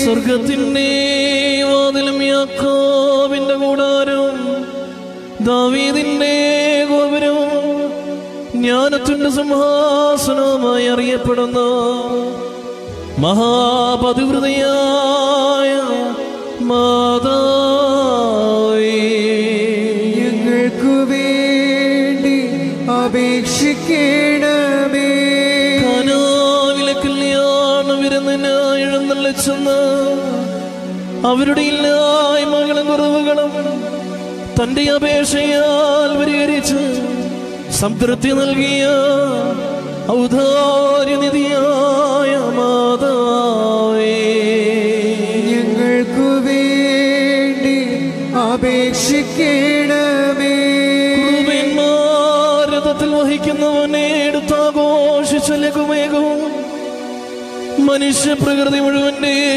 സ്വർഗത്തിന്റെ വാതിലും യാക്കോവിന്റെ കൂടാരവും ദാവീദിന്റെ ഗോപുരവും ജ്ഞാനത്തിന്റെ സിംഹാസനവുമായി അറിയപ്പെടുന്ന മഹാപതിവൃതയായ മാതാവേ ഞങ്ങൾക്കു വേണ്ടി അപേക്ഷിക്കണമേ കനാവിലെ കല്യാണ വിരുന്നിനായി എഴുന്നള്ളിച്ചെന്ന് അവരുടെ ഇല്ലായ്മകളും കുറവുകളും തന്റെ അപേക്ഷയാൽ പരിഹരിച്ച് സംതൃപ്തി നൽകിയ ഔദാര്യനിധിയായ മാതാവേ ഞങ്ങൾക്കു വേണ്ടി അപേക്ഷിക്കണമേ രഥത്തിൽ വഹിക്കുന്നവനെ എടുത്താഘോഷിച്ച ലഘുമേഘവും മനുഷ്യ പ്രകൃതി മുഴുവന്റെ